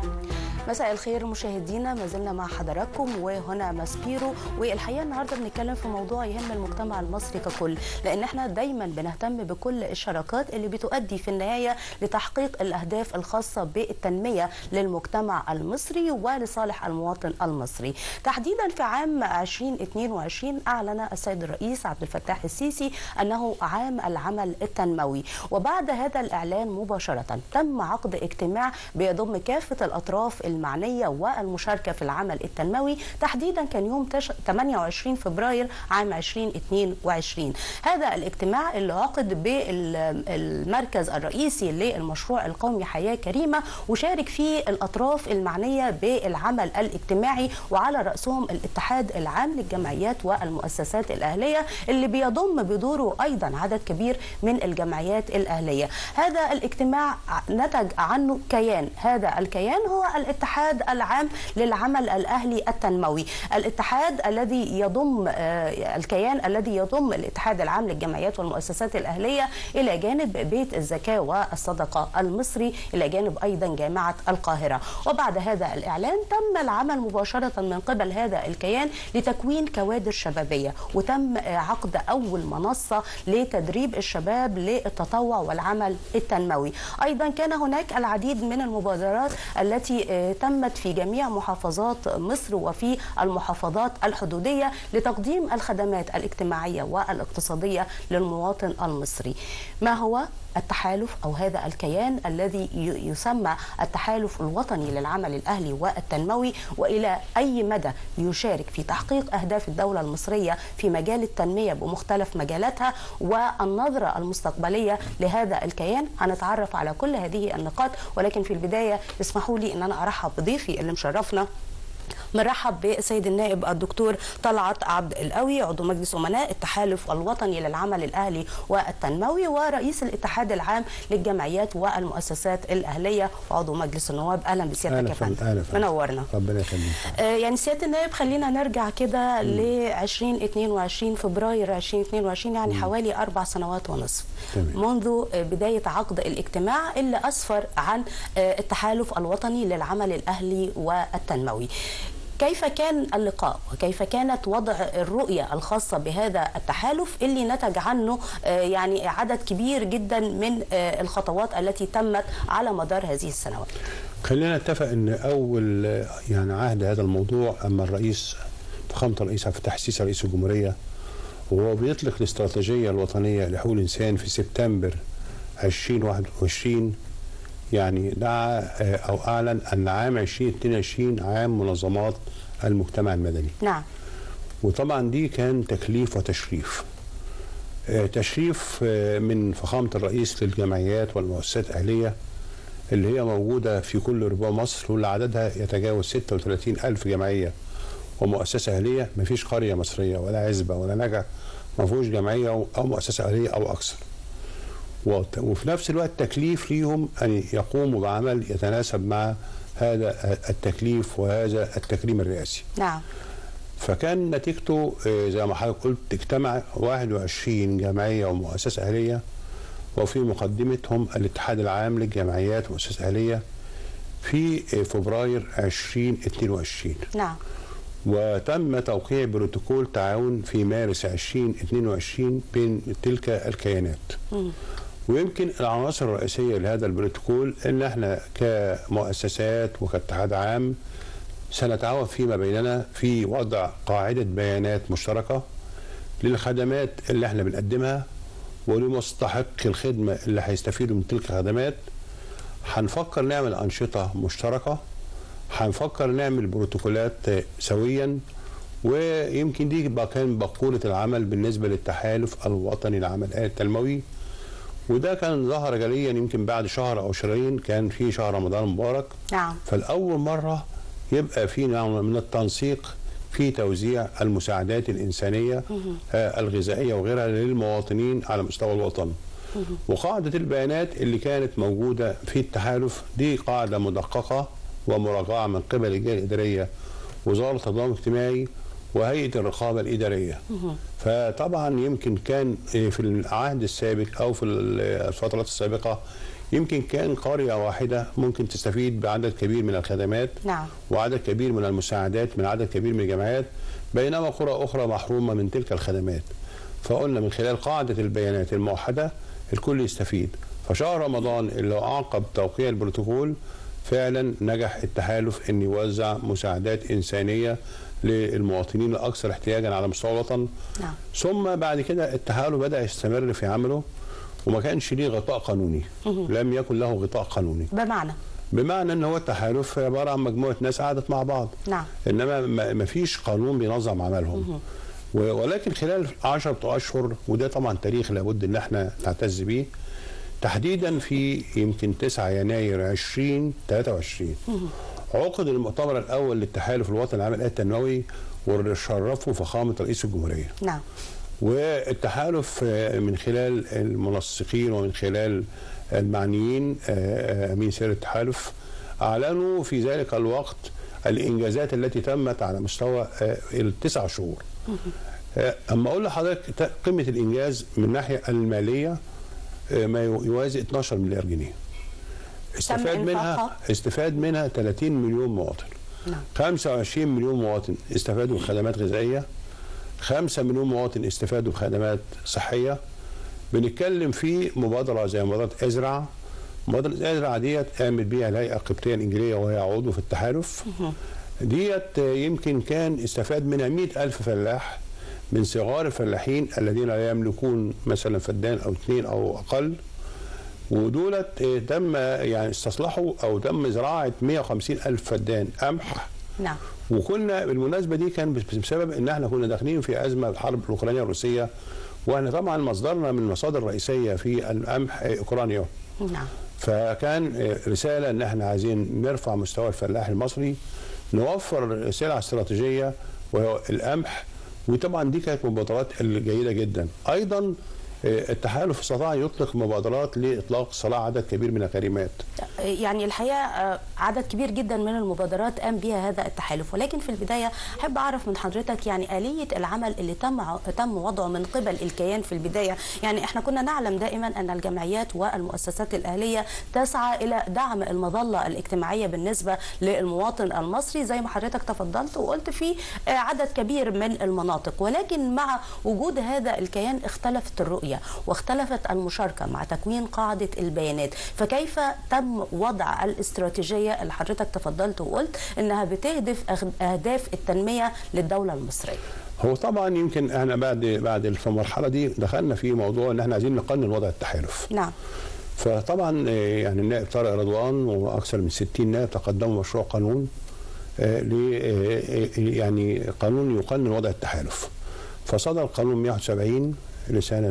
مساء الخير مشاهدينا ما زلنا مع حضراتكم وهنا ماسبيرو والحقيقه النهارده بنتكلم في موضوع يهم المجتمع المصري ككل لان احنا دايما بنهتم بكل الشراكات اللي بتؤدي في النهايه لتحقيق الاهداف الخاصه بالتنميه للمجتمع المصري ولصالح المواطن المصري تحديدا في عام 2022 اعلن السيد الرئيس عبد الفتاح السيسي انه عام العمل التنموي وبعد هذا الاعلان مباشره تم عقد اجتماع بيضم كافه الاطراف المعنية والمشاركة في العمل التنموي تحديدا كان يوم 28 فبراير عام 2022 هذا الاجتماع اللي عقد بالمركز الرئيسي للمشروع القومي حياة كريمة وشارك فيه الأطراف المعنية بالعمل الاجتماعي وعلى رأسهم الاتحاد العام للجمعيات والمؤسسات الأهلية اللي بيضم بدوره أيضا عدد كبير من الجمعيات الأهلية هذا الاجتماع نتج عنه كيان هذا الكيان هو الاتحاد العام للعمل الاهلي التنموي الاتحاد الذي يضم الكيان الذي يضم الاتحاد العام للجمعيات والمؤسسات الاهليه الى جانب بيت الزكاه والصدقه المصري الى جانب ايضا جامعه القاهره وبعد هذا الاعلان تم العمل مباشره من قبل هذا الكيان لتكوين كوادر شبابيه وتم عقد اول منصه لتدريب الشباب للتطوع والعمل التنموي ايضا كان هناك العديد من المبادرات التي تمت في جميع محافظات مصر وفي المحافظات الحدودية لتقديم الخدمات الاجتماعية والاقتصادية للمواطن المصري ما هو التحالف او هذا الكيان الذي يسمى التحالف الوطني للعمل الاهلي والتنموي والى اي مدى يشارك في تحقيق اهداف الدوله المصريه في مجال التنميه بمختلف مجالاتها والنظره المستقبليه لهذا الكيان هنتعرف على كل هذه النقاط ولكن في البدايه اسمحوا لي ان انا ارحب بضيفي اللي مشرفنا مرحب بالسيد النائب الدكتور طلعت عبد القوي عضو مجلس امناء التحالف الوطني للعمل الاهلي والتنموي ورئيس الاتحاد العام للجمعيات والمؤسسات الاهليه وعضو مجلس النواب اهلا بسيادتك يا فندم منورنا ربنا يخليك آه يعني سياده النائب خلينا نرجع كده ل 2022 فبراير 2022 يعني م. حوالي اربع سنوات ونصف تمام. منذ بدايه عقد الاجتماع اللي اسفر عن التحالف الوطني للعمل الاهلي والتنموي كيف كان اللقاء وكيف كانت وضع الرؤية الخاصة بهذا التحالف اللي نتج عنه يعني عدد كبير جدا من الخطوات التي تمت على مدار هذه السنوات خلينا نتفق ان اول يعني عهد هذا الموضوع اما الرئيس فخامه الرئيس عبد الفتاح السيسي رئيس الجمهوريه وهو بيطلق الاستراتيجيه الوطنيه لحقوق الانسان في سبتمبر 2021 يعني دعا او اعلن ان عام 2022 عام منظمات المجتمع المدني. نعم. وطبعا دي كان تكليف وتشريف. تشريف من فخامه الرئيس للجمعيات والمؤسسات الاهليه اللي هي موجوده في كل ربوع مصر واللي عددها يتجاوز 36 الف جمعيه ومؤسسه اهليه ما فيش قريه مصريه ولا عزبه ولا نجع ما فيهوش جمعيه او مؤسسه اهليه او اكثر. وفي نفس الوقت تكليف ليهم أن يقوموا بعمل يتناسب مع هذا التكليف وهذا التكريم الرئاسي نعم فكان نتيجته زي ما حضرتك قلت اجتمع 21 جمعية ومؤسسة أهلية وفي مقدمتهم الاتحاد العام للجمعيات والمؤسسات الأهلية في فبراير 2022 نعم وتم توقيع بروتوكول تعاون في مارس 2022 بين تلك الكيانات م. ويمكن العناصر الرئيسية لهذا البروتوكول ان احنا كمؤسسات وكاتحاد عام سنتعاون فيما بيننا في وضع قاعدة بيانات مشتركة للخدمات اللي احنا بنقدمها ولمستحق الخدمة اللي هيستفيدوا من تلك الخدمات هنفكر نعمل أنشطة مشتركة هنفكر نعمل بروتوكولات سويا ويمكن دي بقى كان بقولة العمل بالنسبة للتحالف الوطني للعمل التنموي وده كان ظهر جليا يمكن بعد شهر او شهرين كان في شهر رمضان المبارك نعم فالاول مره يبقى في نوع من التنسيق في توزيع المساعدات الانسانيه آه الغذائيه وغيرها للمواطنين على مستوى الوطن وقاعده البيانات اللي كانت موجوده في التحالف دي قاعده مدققه ومراجعه من قبل الجهه الاداريه وزاره التضامن الاجتماعي وهيئه الرقابه الاداريه. فطبعا يمكن كان في العهد السابق او في الفترات السابقه يمكن كان قريه واحده ممكن تستفيد بعدد كبير من الخدمات نعم وعدد كبير من المساعدات من عدد كبير من الجمعيات بينما قرى اخرى محرومه من تلك الخدمات فقلنا من خلال قاعده البيانات الموحده الكل يستفيد فشهر رمضان اللي اعقب توقيع البروتوكول فعلا نجح التحالف ان يوزع مساعدات انسانيه للمواطنين الاكثر احتياجا على مستوى الوطن نعم ثم بعد كده التحالف بدا يستمر في عمله وما كانش ليه غطاء قانوني لم يكن له غطاء قانوني بمعنى بمعنى ان هو التحالف عباره عن مجموعه ناس قعدت مع بعض نعم انما ما ما فيش قانون بينظم عملهم و- ولكن خلال 10 اشهر وده طبعا تاريخ لابد ان احنا نعتز بيه تحديدا في يمكن 9 يناير 2023 عقد المؤتمر الاول للتحالف الوطني العام للآلة التنموي واللي شرفه فخامه رئيس الجمهوريه نعم والتحالف آه، من خلال المنسقين ومن خلال المعنيين آه، آه، امين سير التحالف اعلنوا في ذلك الوقت الانجازات التي تمت على مستوى آه، التسع شهور. آه، اما اقول لحضرتك ت- قيمه الانجاز من الناحيه الماليه آه، ما يو- يوازي 12 مليار جنيه. استفاد منها إنفاقها؟ استفاد منها 30 مليون مواطن. نعم 25 مليون مواطن استفادوا من خدمات غذائيه 5 مليون مواطن استفادوا بخدمات صحيه بنتكلم في مبادره زي مبادره ازرع مبادره ازرع ديت قامت بيها الهيئه القبطيه الانجيليه وهي عضو في التحالف ديت يمكن كان استفاد منها 100 ألف فلاح من صغار الفلاحين الذين لا يملكون مثلا فدان أو اثنين أو أقل ودولت آه، تم يعني استصلحوا أو تم زراعة 150 ألف فدان قمح نعم وكنا بالمناسبه دي كان بس- بسبب ان احنا كنا داخلين في ازمه الحرب الاوكرانيه الروسيه واحنا طبعا مصدرنا من المصادر الرئيسيه في القمح آه، اوكرانيا نعم فكان آه، رساله ان احنا عايزين نرفع مستوى الفلاح المصري نوفر سلع استراتيجيه وهو القمح وطبعا دي كانت مبادرات الجيده جدا ايضا آه، التحالف استطاع يطلق مبادرات لاطلاق صلاح عدد كبير من الكلمات يعني الحقيقه آه، عدد كبير جدا من المبادرات قام بها هذا التحالف ولكن في البدايه احب اعرف من حضرتك يعني اليه العمل اللي تم ع- تم وضعه من قبل الكيان في البدايه يعني احنا كنا نعلم دائما ان الجمعيات والمؤسسات الاهليه تسعى الى دعم المظله الاجتماعيه بالنسبه للمواطن المصري زي ما حضرتك تفضلت وقلت في آه، عدد كبير من المناطق ولكن مع وجود هذا الكيان اختلفت الرؤيه واختلفت المشاركه مع تكوين قاعده البيانات فكيف تم وضع الاستراتيجيه اللي حضرتك تفضلت وقلت انها بتهدف أخ- اهداف التنميه للدوله المصريه هو طبعا يمكن احنا بعد بعد في المرحله دي دخلنا في موضوع ان احنا عايزين نقنن وضع التحالف نعم فطبعا آه، يعني النائب طارق رضوان واكثر من 60 نائب تقدموا مشروع قانون آه، ل آه، آه، يعني قانون يقنن وضع التحالف فصدر قانون 171 لسنه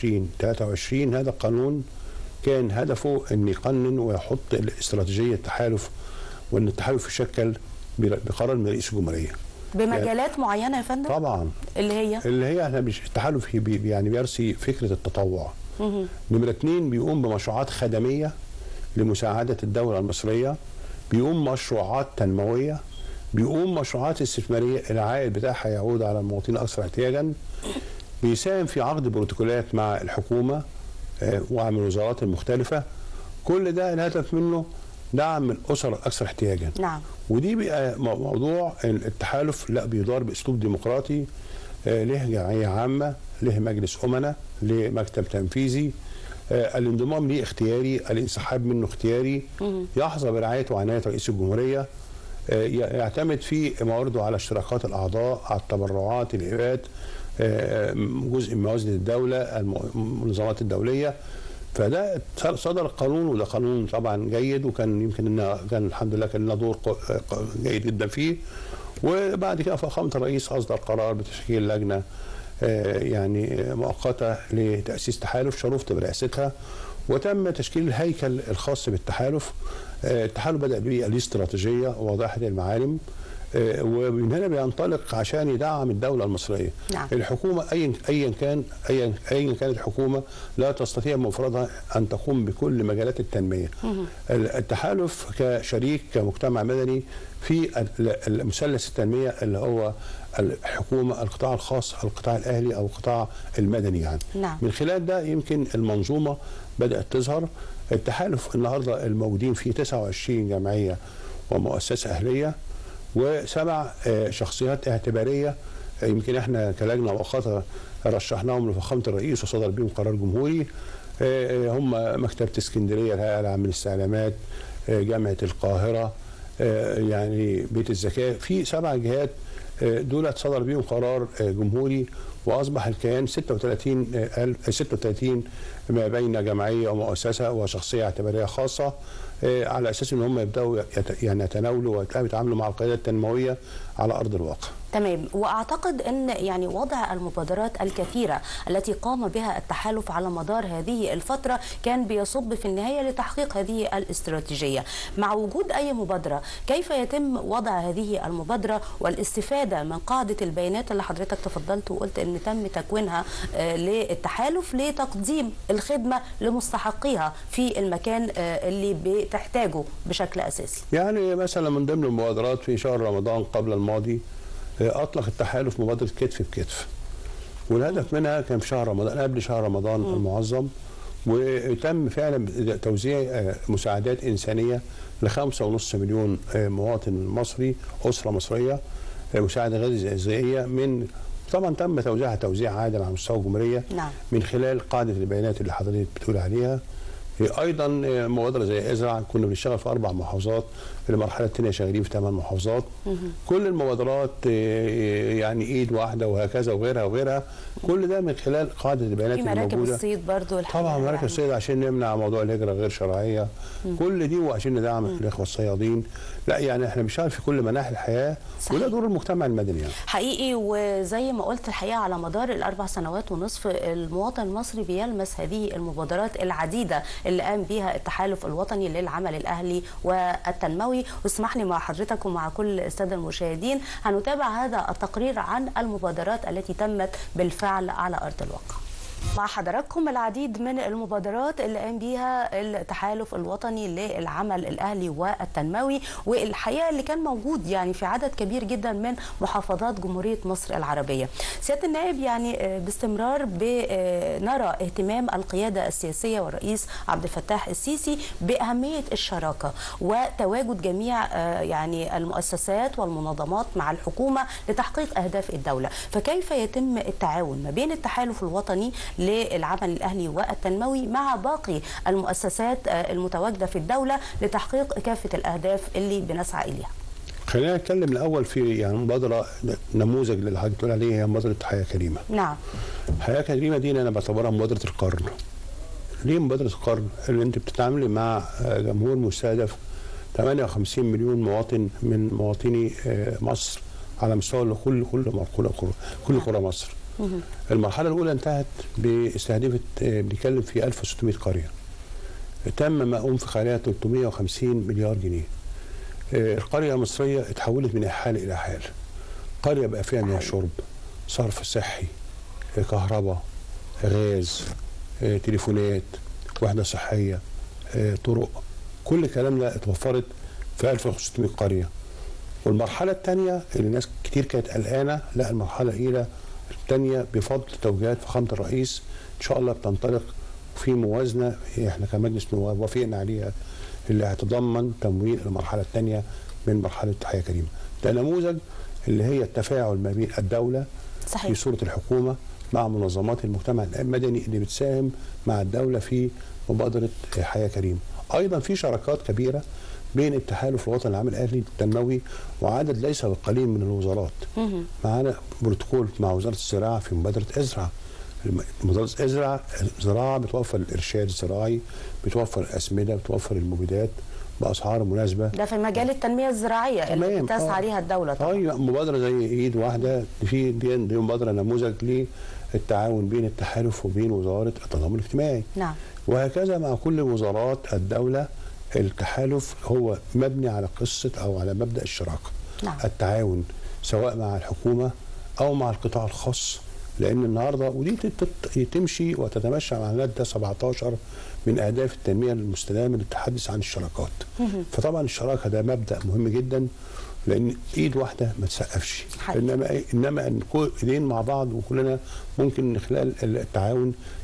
2023 هذا القانون كان هدفه ان يقنن ويحط استراتيجيه التحالف وان التحالف يشكل بقرار من رئيس الجمهوريه بمجالات معينه يا فندم طبعا اللي هي اللي هي احنا مش التحالف بي بي- يعني بيرسي فكره التطوع نمره اتنين بيقوم بمشروعات خدميه لمساعده الدوله المصريه بيقوم مشروعات تنمويه بيقوم مشروعات استثماريه العائد بتاعها يعود على المواطنين الاكثر احتياجا بيساهم في عقد بروتوكولات مع الحكومه آه، ومع الوزارات المختلفه كل ده الهدف منه دعم الاسر الاكثر احتياجا نعم ودي بقى مو- موضوع التحالف لا بيدار باسلوب ديمقراطي آه، له جمعيه عامه له مجلس امناء له مكتب تنفيذي آه، الانضمام ليه اختياري الانسحاب منه اختياري يحظى برعايه وعنايه رئيس الجمهوريه آه، ي- يعتمد في موارده على اشتراكات الاعضاء على التبرعات الهبات آه، جزء من موازنه الدوله الم- المنظمات الدوليه فده صدر قانون وده قانون طبعا جيد وكان يمكن ان كان الحمد لله كان لنا دور ق- ق- جيد جدا فيه وبعد كده فخامه الرئيس اصدر قرار بتشكيل لجنه آه، يعني مؤقته لتاسيس تحالف شرفت برئاستها وتم تشكيل الهيكل الخاص بالتحالف آه، التحالف بدا بيه ليه استراتيجيه واضحه المعالم آه، ومن هنا بينطلق عشان يدعم الدوله المصريه نعم. الحكومه ايا ايا كان ايا ايا كانت الحكومه لا تستطيع بمفردها ان تقوم بكل مجالات التنميه التحالف كشريك كمجتمع مدني في ال- المثلث التنميه اللي هو الحكومه القطاع الخاص القطاع الاهلي او القطاع المدني يعني نعم. من خلال ده يمكن المنظومه بدات تظهر التحالف النهارده الموجودين فيه 29 جمعيه ومؤسسه اهليه وسبع آه، شخصيات اعتباريه آه، يمكن احنا كلجنه مؤقته رشحناهم لفخامه الرئيس وصدر بيهم قرار جمهوري آه، آه، هم مكتبه اسكندريه الهيئه العامه للاستعلامات آه، جامعه القاهره آه، يعني بيت الزكاه في سبع جهات آه، دولت صدر بيهم قرار آه، جمهوري واصبح الكيان 36 آه، ألف- 36 ما بين جمعيه ومؤسسه وشخصيه اعتباريه خاصه آه، على اساس ان هم يبداوا يت- يعني يتناولوا ويتعاملوا مع القيادات التنمويه على ارض الواقع. تمام واعتقد ان يعني وضع المبادرات الكثيره التي قام بها التحالف على مدار هذه الفتره كان بيصب في النهايه لتحقيق هذه الاستراتيجيه مع وجود اي مبادره كيف يتم وضع هذه المبادره والاستفاده من قاعده البيانات اللي حضرتك تفضلت وقلت ان تم تكوينها آه، للتحالف لتقديم الخدمه لمستحقيها في المكان آه، اللي بتحتاجه بشكل اساسي يعني مثلا من ضمن المبادرات في شهر رمضان قبل الماضي آه، اطلق التحالف مبادره كتف بكتف والهدف منها كان في شهر رمضان قبل شهر رمضان المعظم وتم فعلا توزيع آه، مساعدات انسانيه لخمسة ونص مليون آه، مواطن مصري اسره مصريه آه، مساعده غذائيه من طبعا تم توزيعها توزيع عادل على مستوى الجمهوريه نعم. من خلال قاعده البيانات اللي حضرتك بتقول عليها ايضا مبادره زي ازرع كنا بنشتغل في اربع محافظات المرحله الثانيه شغالين في ثمان محافظات كل المبادرات آه، يعني ايد واحده وهكذا وغيرها وغيرها كل ده من خلال قاعده البيانات في اللي مراكب موجوده الصيد برضو الحقيقة طبعا مراكز يعني. الصيد عشان نمنع موضوع الهجره غير شرعيه كل دي وعشان ندعم الاخوه الصيادين لا يعني احنا بنشتغل في كل مناحي الحياه صحيح. وده دور المجتمع المدني يعني حقيقي وزي ما قلت الحقيقه على مدار الاربع سنوات ونصف المواطن المصري بيلمس هذه المبادرات العديده اللي قام بها التحالف الوطني للعمل الاهلي والتنموي واسمح لي مع حضرتك ومع كل الساده المشاهدين هنتابع هذا التقرير عن المبادرات التي تمت بالفعل على ارض الواقع. مع حضراتكم العديد من المبادرات اللي قام بيها التحالف الوطني للعمل الاهلي والتنموي والحقيقه اللي كان موجود يعني في عدد كبير جدا من محافظات جمهوريه مصر العربيه. سياده النائب يعني آه، باستمرار بنرى اهتمام القياده السياسيه والرئيس عبد الفتاح السيسي باهميه الشراكه وتواجد جميع آه، يعني المؤسسات والمنظمات مع الحكومه لتحقيق اهداف الدوله، فكيف يتم التعاون ما بين التحالف الوطني للعمل الاهلي والتنموي مع باقي المؤسسات آه، المتواجده في الدوله لتحقيق كافه الاهداف اللي بنسعى اليها. خلينا نتكلم الاول في يعني مبادره نموذج اللي حضرتك بتقول عليه هي مبادره حياه كريمه نعم حياه كريمه دي انا بعتبرها مبادره القرن ليه مبادره القرن اللي انت بتتعاملي مع آه، جمهور مستهدف 58 مليون مواطن من مواطني آه، مصر على مستوى كل كل كل كل, كل قرى مصر المرحله الاولى انتهت باستهدفت آه، بنتكلم في 1600 قريه تم ما انفق عليها 350 مليار جنيه آه، القريه المصريه اتحولت من حال الى حال قريه بقى فيها مياه شرب صرف صحي آه، كهرباء غاز آه، تليفونات وحده صحيه آه، طرق كل الكلام ده اتوفرت في 1600 قريه والمرحله الثانيه اللي ناس كتير كانت قلقانه لا المرحله الاولى الثانيه بفضل توجيهات فخامه الرئيس ان شاء الله بتنطلق في موازنه احنا كمجلس نواب وافقنا عليها اللي هتضمن تمويل المرحله الثانيه من مرحله حياه كريمه ده نموذج اللي هي التفاعل ما بين الدوله في صحيح صوره الحكومه مع منظمات المجتمع المدني اللي بتساهم مع الدوله في مبادره حياه كريمه. ايضا في شراكات كبيره بين التحالف الوطني العام الاهلي التنموي وعدد ليس بالقليل من الوزارات. مهم. معانا بروتوكول مع وزاره الزراعه في مبادره ازرع. مبادره ازرع الزراعه بتوفر الارشاد الزراعي، بتوفر الاسمده، بتوفر المبيدات باسعار مناسبه. ده في مجال التنميه الزراعيه اللي تمام، بتسعى آه. عليها الدوله طبعا. ايوه مبادره زي ايد واحده في دي, دي مبادره نموذج للتعاون بين التحالف وبين وزاره التضامن الاجتماعي نعم وهكذا مع كل وزارات الدوله التحالف هو مبني على قصه او على مبدا الشراكه نعم. التعاون سواء مع الحكومه او مع القطاع الخاص لان النهارده ودي تت- تت- تمشي وتتمشى مع الماده 17 من اهداف التنميه المستدامه للتحدث عن الشراكات فطبعا الشراكه ده مبدا مهم جدا لان ايد واحده ما تسقفش حقيقي. انما إيه؟ انما ان كل ايدين مع بعض وكلنا ممكن من خلال التعاون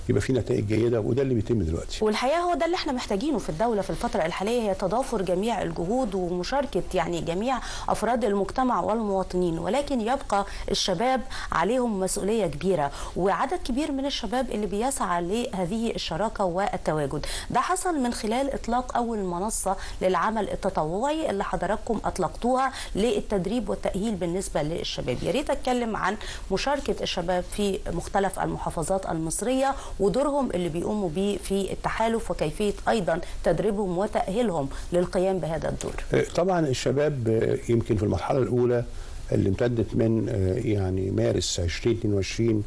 يبقى في نتائج جيده وده اللي بيتم دلوقتي والحقيقه هو ده اللي احنا محتاجينه في الدوله في الفتره الحاليه هي تضافر جميع الجهود ومشاركه يعني جميع افراد المجتمع والمواطنين ولكن يبقى الشباب عليهم مسؤوليه كبيره وعدد كبير من الشباب اللي بيسعى لهذه الشراكه والتواجد ده حصل من خلال اطلاق اول منصه للعمل التطوعي اللي حضراتكم اطلقتوها للتدريب والتاهيل بالنسبه للشباب يا ريت اتكلم عن مشاركه الشباب في مختلف المحافظات المصريه ودورهم اللي بيقوموا بيه في التحالف وكيفيه ايضا تدريبهم وتاهيلهم للقيام بهذا الدور طبعا الشباب آه، يمكن في المرحله الاولى اللي امتدت من آه، يعني مارس 2022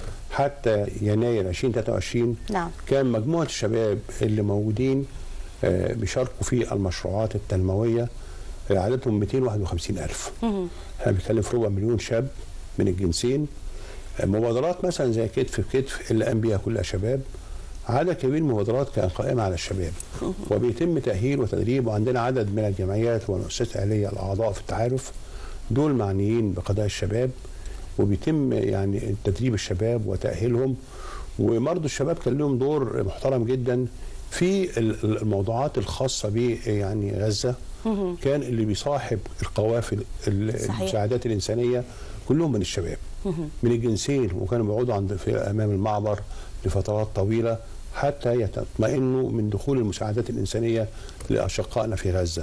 حتى يناير 2023 نعم. كان مجموعه الشباب اللي موجودين آه، بيشاركوا في المشروعات التنمويه آه، عددهم 251 ألف احنا بنتكلم في ربع مليون شاب من الجنسين آه، مبادرات مثلا زي كتف بكتف اللي قام بيها كلها شباب عدد كبير من المبادرات كان قائمة على الشباب وبيتم تأهيل وتدريب وعندنا عدد من الجمعيات والمؤسسات الأهلية الأعضاء في التعارف دول معنيين بقضايا الشباب وبيتم يعني تدريب الشباب وتأهيلهم وبرضه الشباب كان لهم دور محترم جدا في ال- ال- الموضوعات الخاصة ب يعني غزة كان اللي بيصاحب القوافل ال- صحيح. المساعدات الإنسانية كلهم من الشباب من الجنسين وكانوا بيقعدوا عند في أمام المعبر لفترات طويلة حتى يطمئنوا من دخول المساعدات الإنسانية لأشقائنا في غزة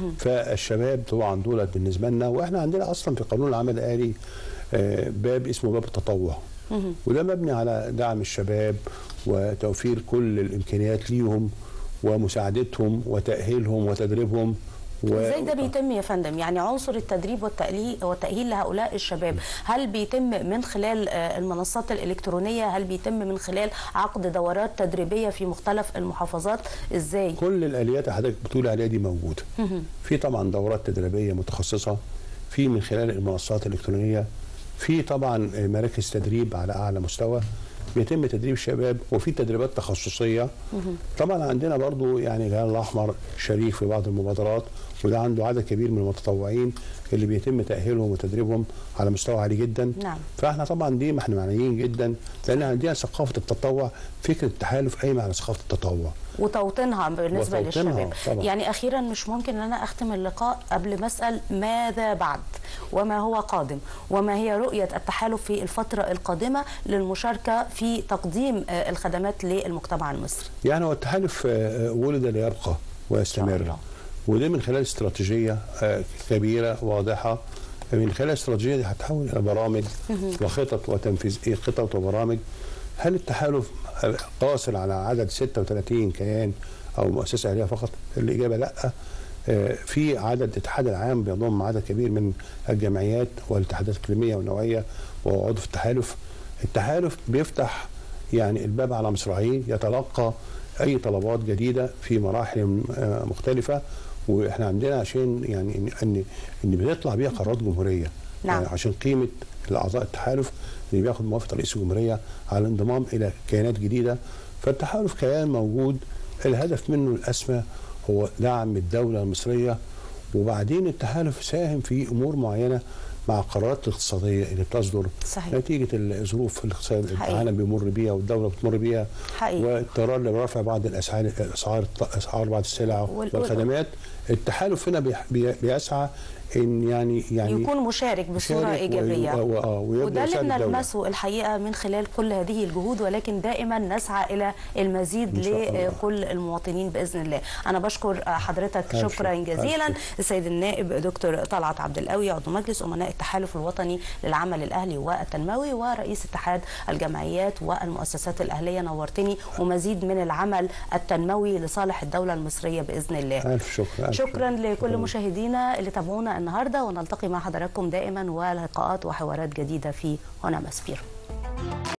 فالشباب طبعا دولت بالنسبة لنا وإحنا عندنا أصلا في قانون العمل الآلي آه، باب اسمه باب التطوع وده مبني على دعم الشباب وتوفير كل الإمكانيات ليهم ومساعدتهم وتأهيلهم وتدريبهم و... ازاي ده بيتم يا فندم يعني عنصر التدريب والتأهيل والتأهيل لهؤلاء الشباب هل بيتم من خلال آه، المنصات الإلكترونية هل بيتم من خلال عقد دورات تدريبية في مختلف المحافظات ازاي كل الاليات اللي حضرتك بتقول عليها دي موجوده في طبعا دورات تدريبيه متخصصه في من خلال المنصات الالكترونيه في طبعا مراكز تدريب على اعلى مستوى بيتم تدريب الشباب وفي تدريبات تخصصيه طبعا عندنا برضو يعني الهلال الاحمر شريك في بعض المبادرات وده عنده عدد كبير من المتطوعين اللي بيتم تاهيلهم وتدريبهم على مستوى عالي جدا نعم. فاحنا طبعا دي ما احنا معنيين جدا لان عندنا ثقافه التطوع فكره التحالف قايمه على ثقافه التطوع وتوطينها بالنسبة وتوطينها للشباب طبعا. يعني أخيرا مش ممكن أن أنا أختم اللقاء قبل ما أسأل ماذا بعد وما هو قادم وما هي رؤية التحالف في الفترة القادمة للمشاركة في تقديم آه، الخدمات للمجتمع المصري يعني هو التحالف آه، آه، ولد ليبقى إن شاء ويستمر الله. وده من خلال استراتيجية آه، كبيرة واضحة من خلال الاستراتيجية دي هتحول إلى برامج وخطط وتنفيذ إيه خطط وبرامج هل التحالف آه، قاصر على عدد 36 كيان أو مؤسسة أهلية فقط؟ الإجابة لأ آه، في عدد الاتحاد العام بيضم عدد كبير من الجمعيات والاتحادات الإقليمية والنوعية وهو عضو في التحالف التحالف بيفتح يعني الباب على مصراعيه يتلقى اي طلبات جديده في مراحل آه، مختلفه واحنا عندنا عشان يعني ان ان, إن بنطلع بيها قرارات جمهوريه نعم. يعني عشان قيمه الاعضاء التحالف اللي بياخد موافقه رئيس الجمهوريه على الانضمام الى كيانات جديده فالتحالف كيان موجود الهدف منه الاسمى هو دعم الدوله المصريه وبعدين التحالف ساهم في امور معينه مع القرارات الاقتصاديه اللي بتصدر صحيح. نتيجه الظروف الاقتصاديه اللي حقيقي. العالم بيمر بيها والدوله بتمر بيها حقيقي. واضطرار لرفع بعض الاسعار اسعار اسعار بعض السلع وال- والخدمات التحالف هنا بيح- بي- بيسعى ان يعني يعني يكون مشارك بصورة يشارك إيجابية وي- و- آه، ويبدأ وده اللي يساعد الدولة. بنلمسه الحقيقة من خلال كل هذه الجهود ولكن دائما نسعى إلى المزيد إن شاء الله. لكل المواطنين بإذن الله أنا بشكر حضرتك ألف شكرا شكر. جزيلا ألف السيد النائب دكتور طلعت عبد القوي عضو مجلس أمناء التحالف الوطني للعمل الأهلي والتنموي ورئيس اتحاد الجمعيات والمؤسسات الأهلية نورتني ومزيد من العمل التنموي لصالح الدولة المصرية بإذن الله الف شكر ألف شكرا شكر. لكل مشاهدينا اللي تابعونا النهارده ونلتقي مع حضراتكم دائما ولقاءات وحوارات جديده في هنا مسبير